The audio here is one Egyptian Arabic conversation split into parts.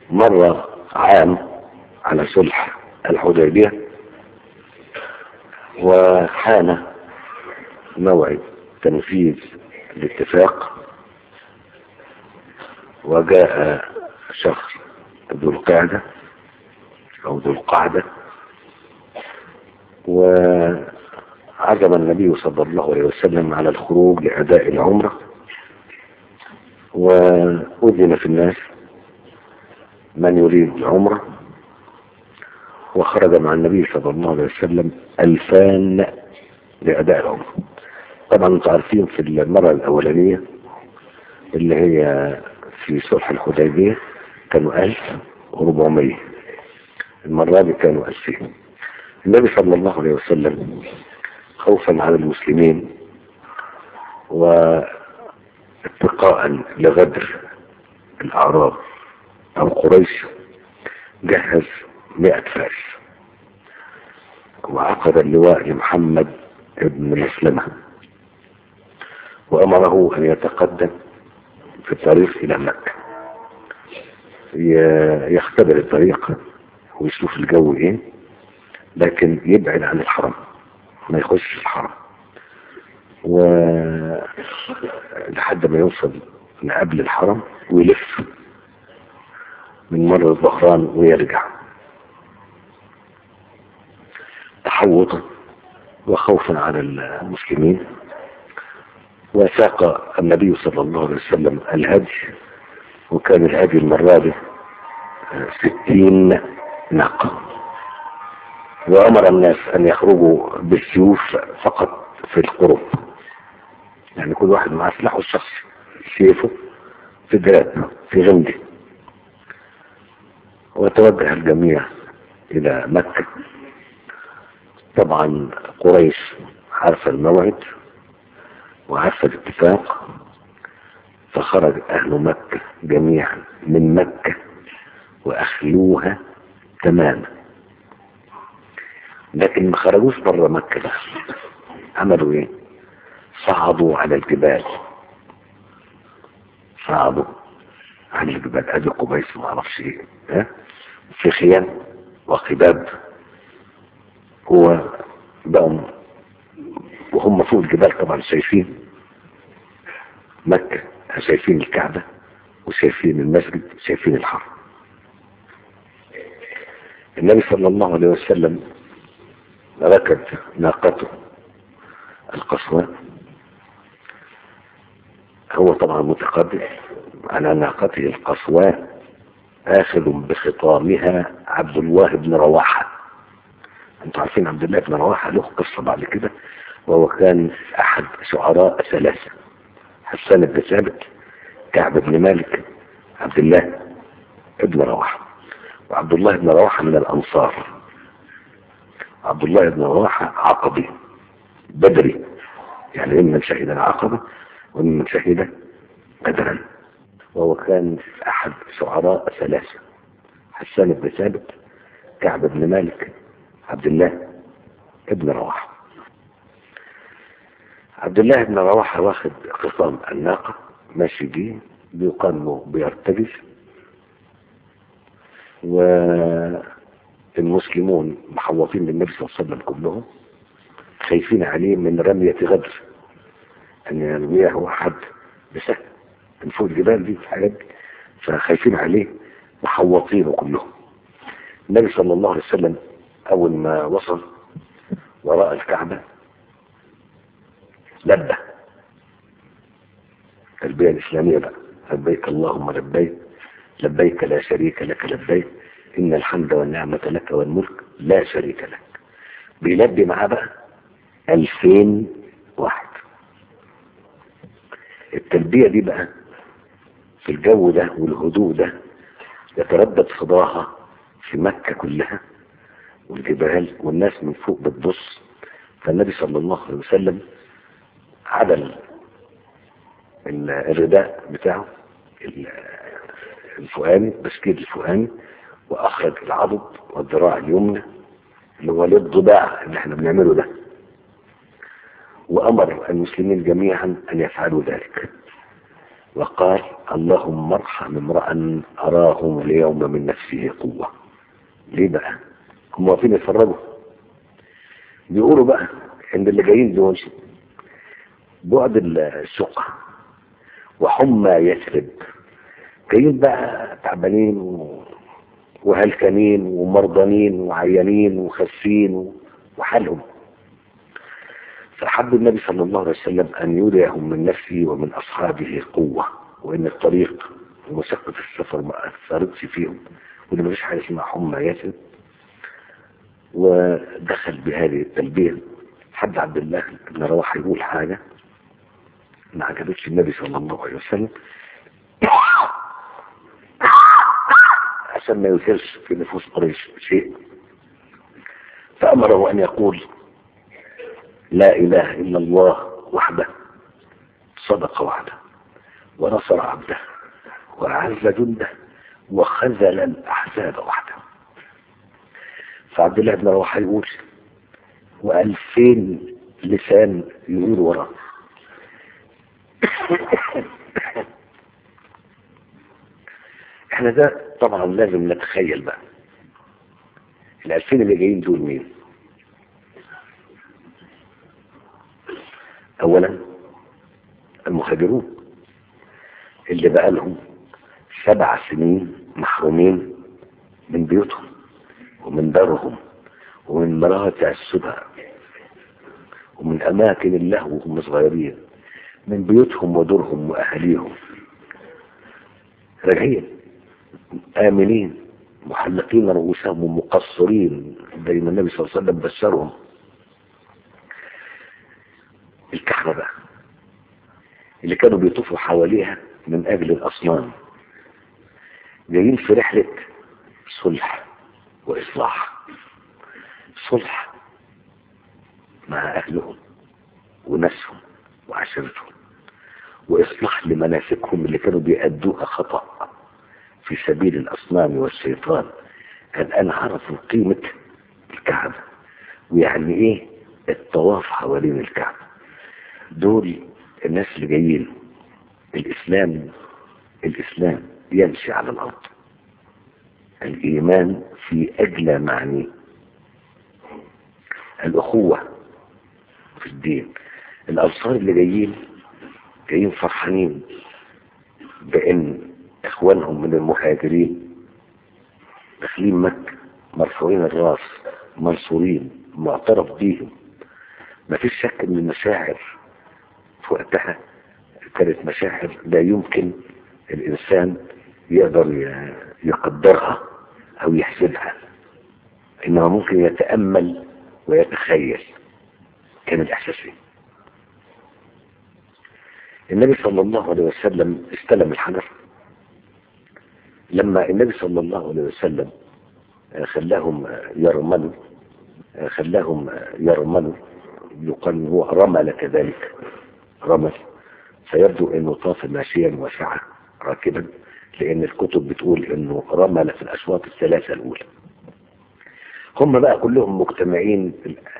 مر عام على صلح الحديبية وحان موعد تنفيذ الاتفاق وجاء شهر ذو القعدة أو ذو القعدة وعزم النبي صلى الله عليه وسلم على الخروج لأداء العمرة وأذن في الناس من يريد العمرة وخرج مع النبي صلى الله عليه وسلم ألفان لأداء العمرة طبعا انتم عارفين في المرة الأولانية اللي هي في صلح الحديبية كانوا ألف وربعمية المرة دي كانوا ألفين النبي صلى الله عليه وسلم خوفا على المسلمين واتقاء لغدر الأعراب أو قريش جهز مئة فارس وعقد اللواء لمحمد ابن مسلمة وأمره أن يتقدم في الطريق إلى مكة يختبر الطريق ويشوف الجو إيه لكن يبعد عن الحرم ما يخش الحرم و لحد ما يوصل لقبل الحرم ويلف من مر الظهران ويرجع تحوطا وخوفا على المسلمين وساق النبي صلى الله عليه وسلم الهدي وكان الهدي المرة دي ستين ناقة وأمر الناس أن يخرجوا بالسيوف فقط في القرب يعني كل واحد مع سلاحه الشخصي سيفه في دراب في غمده وتوجه الجميع إلى مكة طبعا قريش عارفة الموعد وعارفة الاتفاق فخرج أهل مكة جميعا من مكة وأخلوها تماما لكن ما خرجوش بره مكة بقى عملوا ايه صعدوا على الجبال صعدوا على الجبال ادي قبيس ما اعرفش ايه ها في خيام وقباب هو بقوا وهم فوق الجبال طبعا شايفين مكة شايفين الكعبة وشايفين المسجد شايفين الحرم النبي صلى الله عليه وسلم ركب ناقته القصوى هو طبعا متقدم على ناقته القصوى آخذ بخطامها عبد الله بن رواحة انتوا عارفين عبد الله بن رواحة له قصة بعد كده وهو كان أحد شعراء ثلاثة حسان بن ثابت كعب بن مالك عبد الله ابن رواحة وعبد الله بن رواحة من الأنصار عبد الله بن رواحة عقبي بدري يعني ممن شهد العقبة وممن شهد بدرا وهو كان أحد شعراء ثلاثة حسان بن ثابت كعب بن مالك عبد الله ابن رواحة عبد الله بن رواحة واخد خصام الناقة ماشي بيه بيقام بيرتجز والمسلمون محوطين بالنبي صلى الله عليه وسلم كلهم خايفين عليه من رمية غدر ان يرميه احد بسهل من فوق الجبال دي الحاجات دي فخايفين عليه محوطينه كلهم النبي صلى الله عليه وسلم اول ما وصل وراء الكعبة لبى التلبية الإسلامية بقى لبيك اللهم لبيك لبيك لا شريك لك لبيك إن الحمد والنعمة لك والملك لا شريك لك بيلبي معاه بقى ألفين واحد التلبية دي بقى في الجو ده والهدوء ده يتردد صداها في مكة كلها والجبال والناس من فوق بتبص فالنبي صلى الله عليه وسلم عدل الرداء بتاعه الفؤاني بسكيد الفؤاني واخرج العضد والذراع اليمنى اللي هو للضباع اللي احنا بنعمله ده وامر المسلمين جميعا ان يفعلوا ذلك وقال اللهم ارحم امرأ أراه اليوم من نفسه قوة ليه بقى هم واقفين يتفرجوا بيقولوا بقى ان اللي جايين دول بعد الشقة وحمى يثرب جايين بقى تعبانين و... وهلكانين ومرضانين وعيانين وخاسين وحالهم فحب النبي صلى الله عليه وسلم أن يريهم من نفسه ومن أصحابه قوة وإن الطريق ومشقة السفر ما أثرتش فيهم وإن مفيش حاجة اسمها حمى ياسر ودخل بهذه التلبية حد عبد الله بن رواحه يقول حاجة ما عجبتش النبي صلى الله عليه وسلم عشان ما يثيرش في نفوس قريش شيء فأمره أن يقول لا إله إلا الله وحده صدق وعده ونصر عبده وأعز جنده وخذل الأحزاب وحده فعبد الله بن رواحه يقول وألفين لسان يقول وراه احنا ده طبعا لازم نتخيل بقى الألفين اللي جايين دول مين أولا المهاجرون اللي بقى لهم سبع سنين محرومين من بيوتهم ومن دارهم ومن مراتع السبع ومن أماكن اللهو وهم صغيرين من بيوتهم ودورهم وأهليهم راجعين آمنين محلقين رؤوسهم ومقصرين زي ما النبي صلى الله عليه وسلم بشرهم الكعبة بقى اللي كانوا بيطوفوا حواليها من أجل الأصنام جايين في رحلة صلح وإصلاح صلح مع أهلهم وناسهم وعشيرتهم وإصلاح لمناسكهم اللي كانوا بيأدوها خطأ في سبيل الأصنام والشيطان الآن عرفوا قيمة الكعبة ويعني إيه الطواف حوالين الكعبة دول الناس اللي جايين الإسلام الإسلام يمشي على الأرض الإيمان في أجلى معنيه الأخوة في الدين الأنصار اللي جايين جايين فرحانين بأن إخوانهم من المهاجرين داخلين مكة مرفوعين الراس منصورين معترف بيهم ما فيش شك ان المشاعر في وقتها كانت مشاعر لا يمكن الإنسان يقدر يقدرها أو يحسبها إنما ممكن يتأمل ويتخيل كان الإحساس ايه النبي صلى الله عليه وسلم استلم الحجر لما النبي صلى الله عليه وسلم خلاهم يرملوا خلاهم يرملوا يقال هو رمل كذلك رمل فيبدو انه طاف ماشيا وسعى راكبا لان الكتب بتقول انه رمل في الاشواط الثلاثة الاولى هم بقى كلهم مجتمعين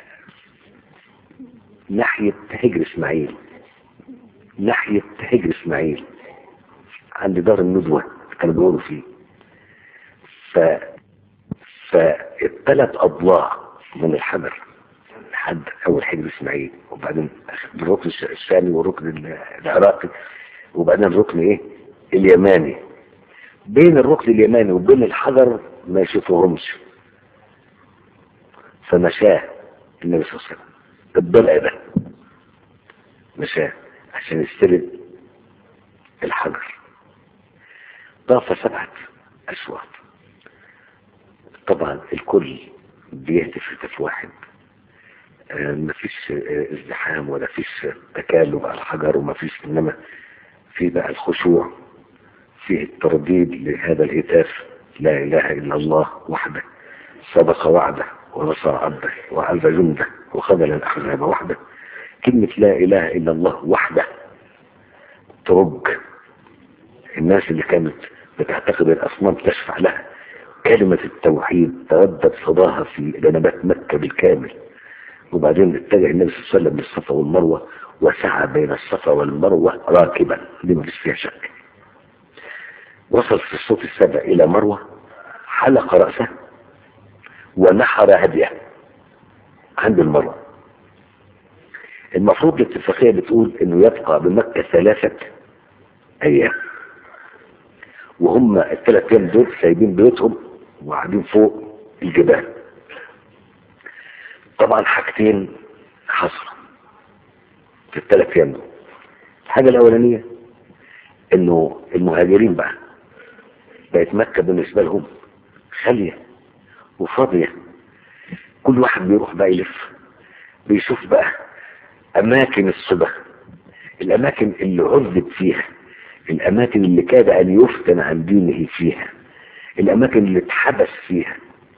ناحية هجر اسماعيل ناحية هجر اسماعيل عند دار الندوة كانوا بيقولوا فيه ف فالثلاث اضلاع من الحجر لحد اول حجر اسماعيل وبعدين الركن الثاني والركن العراقي وبعدين الركن ايه اليماني بين الركن اليماني وبين الحجر ما يشوفوهمش فمشاه النبي صلى الله عليه وسلم الضلع ده مشاه عشان يستلم الحجر طاف سبعة أشواط طبعا الكل بيهتف هتف واحد آه مفيش آه ازدحام ولا فيش تكالب على الحجر ومفيش انما في بقى الخشوع فيه الترديد لهذا الهتاف لا اله الا الله وحده صدق وعده ونصر عبده وعز جنده وخذل الاحزاب وحده كلمة لا اله الا الله وحده ترج الناس اللي كانت بتعتقد الاصنام تشفع لها كلمة التوحيد تردد صداها في جنبات مكة بالكامل وبعدين اتجه النبي صلى الله عليه وسلم للصفا والمروة وسعى بين الصفا والمروة راكبا دي مفيش فيها شك وصل في الصوت السابع إلى مروة حلق رأسه ونحر هديه عند المروة المفروض الاتفاقية بتقول انه يبقى بمكة ثلاثة ايام وهم الثلاث ايام دول سايبين بيوتهم وقاعدين فوق الجبال طبعا حاجتين حصلوا في الثلاث ايام دول الحاجة الاولانية انه المهاجرين بقى بقت مكة بالنسبة لهم خالية وفاضية كل واحد بيروح بقى يلف بيشوف بقى اماكن الصبا الاماكن اللي عذب فيها الاماكن اللي كاد ان يفتن عن دينه فيها الاماكن اللي اتحبس فيها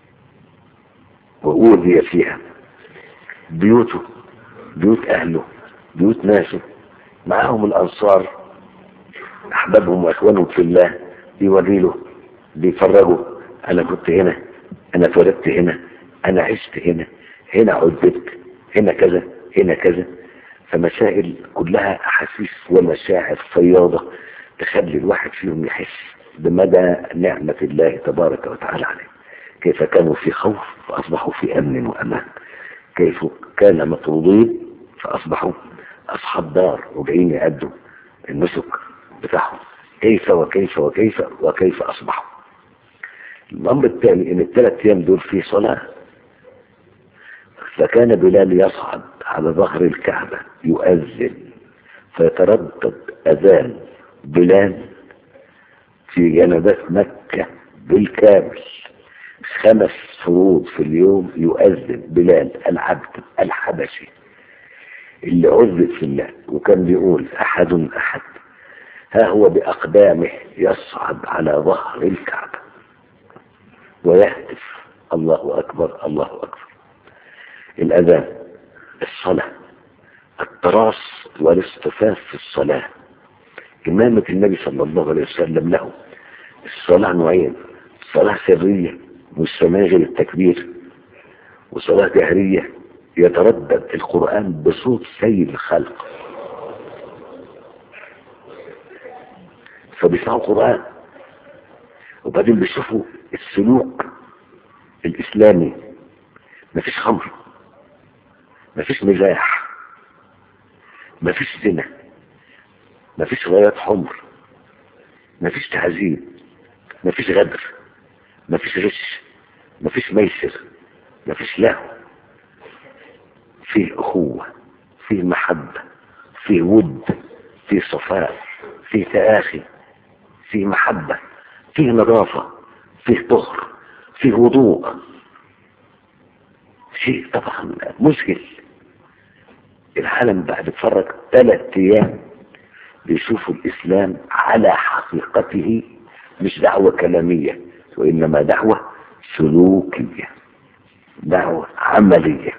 واوذي فيها بيوته بيوت اهله بيوت ناسه معاهم الانصار احبابهم واخوانهم في الله بيوري له بيفرجوا انا كنت هنا انا اتولدت هنا انا عشت هنا هنا عذبت هنا كذا هنا كذا فمسائل كلها احاسيس ومشاعر فياضة تخلي الواحد فيهم يحس بمدى نعمة الله تبارك وتعالى عليه كيف كانوا في خوف فاصبحوا في امن وامان كيف كان مطرودين فاصبحوا اصحاب دار وجايين يأدوا النسك بتاعهم كيف وكيف وكيف وكيف اصبحوا الامر الثاني ان الثلاث ايام دول في صلاه فكان بلال يصعد على ظهر الكعبة يؤذن فيتردد أذان بلال في جنبات مكة بالكامل خمس فروض في اليوم يؤذن بلال العبد الحبشي اللي عذب في الله وكان بيقول أحد أحد ها هو بأقدامه يصعد على ظهر الكعبة ويهتف الله أكبر الله أكبر الأذان الصلاة التراص والاصطفاف في الصلاة إمامة النبي صلى الله عليه وسلم له الصلاة نوعين صلاة سرية مستماغة للتكبير وصلاة جهرية يتردد القرآن بصوت سيد الخلق فبيسمعوا القرآن وبعدين بيشوفوا السلوك الإسلامي مفيش خمر مفيش مزاح مفيش زنا مفيش غايات حمر مفيش تعذيب مفيش غدر مفيش غش مفيش ميسر مفيش لهو فيه أخوة فيه محبة فيه ود فيه صفاء فيه تآخي فيه محبة فيه نظافة فيه طهر فيه وضوء شيء طبعا مشكل العالم بعد اتفرج ثلاث ايام بيشوفوا الاسلام على حقيقته مش دعوة كلامية وانما دعوة سلوكية دعوة عملية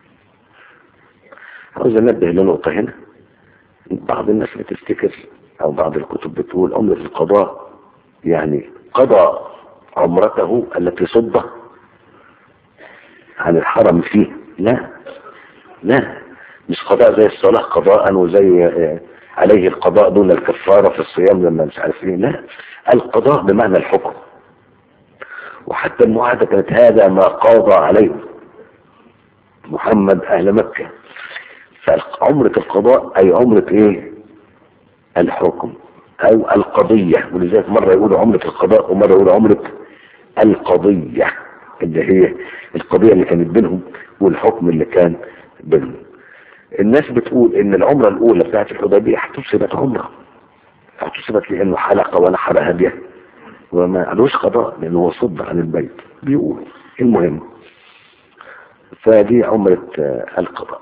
عاوز انبه لنقطة هنا بعض الناس بتفتكر او بعض الكتب بتقول عمرة القضاء يعني قضى عمرته التي صد عن الحرم فيه لا لا مش قضاء زي الصلاة قضاء وزي عليه القضاء دون الكفارة في الصيام لما مش عارف ايه لا القضاء بمعنى الحكم وحتى المعاهدة كانت هذا ما قاضى عليه محمد أهل مكة فعمرة القضاء أي عمرة إيه الحكم أو القضية ولذلك مرة يقولوا عمرة القضاء ومرة يقولوا عمرة القضية اللي هي القضية اللي كانت بينهم والحكم اللي كان بينهم الناس بتقول ان العمرة الاولى بتاعت الحديبية احتسبت عمرة احتسبت لانه حلق ونحر هديه وما قالوش قضاء لانه هو صد عن البيت بيقولوا المهم فدي عمرة القضاء